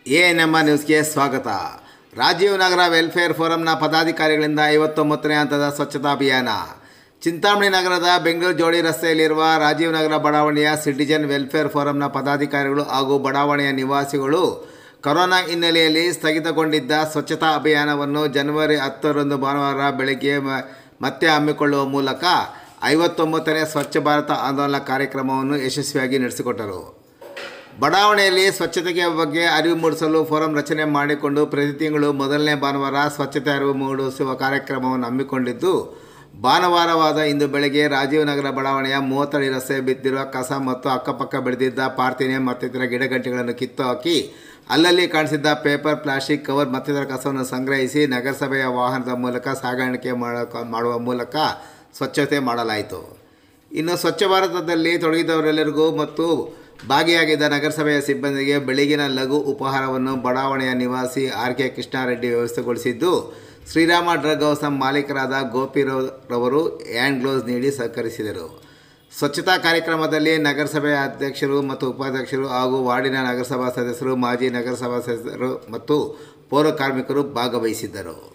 A ನಮ್ಮ ನ್ಯೂಸ್ಗೆ ಸ್ವಾಗತ ರಾಜೀವ್ ನಗರ ವೆಲ್ಫೇರ್ ಫೋರಂನ ಪದಾಧಿಕಾರಿಗಳಿಂದ ಐವತ್ತೊಂಬತ್ತನೇ ಹಂತದ ಸ್ವಚ್ಛತಾ ಅಭಿಯಾನ ಚಿಂತಾಮಣಿ ನಗರದ ಬೆಂಗಳೂರು ಜೋಡಿ ರಸ್ತೆಯಲ್ಲಿರುವ ರಾಜೀವ್ ನಗರ ಬಡಾವಣೆಯ ಸಿಟಿಜನ್ ವೆಲ್ಫೇರ್ ಫೋರಂನ ಪದಾಧಿಕಾರಿಗಳು ಹಾಗೂ ಬಡಾವಣೆಯ ನಿವಾಸಿಗಳು ಕೊರೋನಾ ಹಿನ್ನೆಲೆಯಲ್ಲಿ ಸ್ಥಗಿತಗೊಂಡಿದ್ದ ಸ್ವಚ್ಛತಾ ಅಭಿಯಾನವನ್ನು ಜನವರಿ ಹತ್ತರಂದು ಭಾನುವಾರ ಬೆಳಗ್ಗೆ ಮ- ಮತ್ತೆ ಹಮ್ಮಿಕೊಳ್ಳುವ ಮೂಲಕ ಐವತ್ತೊಂಬತ್ತನೇ ಸ್ವಚ್ಛ ಭಾರತ ಆಂದೋಲನ ಕಾರ್ಯಕ್ರಮವನ್ನು ಯಶಸ್ವಿಯಾಗಿ ನಡೆಸಿಕೊಟ್ಟರು ಬಡಾವಣೆಯಲ್ಲಿ ಸ್ವಚ್ಛತೆಗೆ ಬಗ್ಗೆ ಅರಿವು ಮೂಡಿಸಲು ಫೋರಂ ರಚನೆ ಮಾಡಿಕೊಂಡು ಪ್ರತಿ ತಿಂಗಳು ಮೊದಲನೇ ಭಾನುವಾರ ಸ್ವಚ್ಛತೆ ಅರಿವು ಮೂಡಿಸುವ ಕಾರ್ಯಕ್ರಮವನ್ನು ಹಮ್ಮಿಕೊಂಡಿದ್ದು ಭಾನುವಾರವಾದ ಇಂದು ಬೆಳಗ್ಗೆ ರಾಜೀವ್ ನಗರ ಬಡಾವಣೆಯ ಮೂವತ್ತಡಿ ರಸ್ತೆ ಬಿದ್ದಿರುವ ಕಸ ಮತ್ತು ಅಕ್ಕಪಕ್ಕ ಬೆಳೆದಿದ್ದ ಪಾರ್ಥಿನೆ ಮತ್ತಿತರ ಗಿಡಗಂಟೆಗಳನ್ನು ಕಿತ್ತು ಹಾಕಿ ಅಲ್ಲಲ್ಲಿ ಕಾಣಿಸಿದ್ದ ಪೇಪರ್ ಪ್ಲಾಸ್ಟಿಕ್ ಕವರ್ ಮತ್ತಿತರ ಕಸವನ್ನು ಸಂಗ್ರಹಿಸಿ ನಗರಸಭೆಯ ವಾಹನದ ಮೂಲಕ ಸಾಗಾಣಿಕೆ ಮಾಡ- ಮಾಡುವ ಮೂಲಕ ಸ್ವಚ್ಛತೆ ಮಾಡಲಾಯಿತು ಇನ್ನು ಸ್ವಚ್ಛ ಭಾರತದಲ್ಲಿ ತೊಡಗಿದವರೆಲ್ಲರಿಗೂ ಮತ್ತು ಭಾಗಿಯಾಗಿದ್ದ ನಗರಸಭೆಯ ಸಿಬ್ಬಂದಿಗೆ ಬೆಳಗಿನ ಲಘು ಉಪಹಾರವನ್ನು ಬಡಾವಣೆಯ ನಿವಾಸಿ ಆರ್ ಕೆ ಕೃಷ್ಣಾರೆಡ್ಡಿ ವ್ಯವಸ್ಥೆಗೊಳಿಸಿದ್ದು ಶ್ರೀರಾಮ ಡ್ರಗ್ ಹೌಸ್ನ ಮಾಲೀಕರಾದ ಗೋಪಿರವರು ಹ್ಯಾಂಡ್ ಗ್ಲೌಸ್ ನೀಡಿ ಸಹಕರಿಸಿದರು ಸ್ವಚ್ಛತಾ ಕಾರ್ಯಕ್ರಮದಲ್ಲಿ ನಗರಸಭೆಯ ಅಧ್ಯಕ್ಷರು ಮತ್ತು ಉಪಾಧ್ಯಕ್ಷರು ಹಾಗೂ ವಾರ್ಡಿನ ನಗರಸಭಾ ಸದಸ್ಯರು ಮಾಜಿ ನಗರಸಭಾ ಸದಸ್ಯರು ಮತ್ತು ಪೌರ ಕಾರ್ಮಿಕರು ಭಾಗವಹಿಸಿದ್ದರು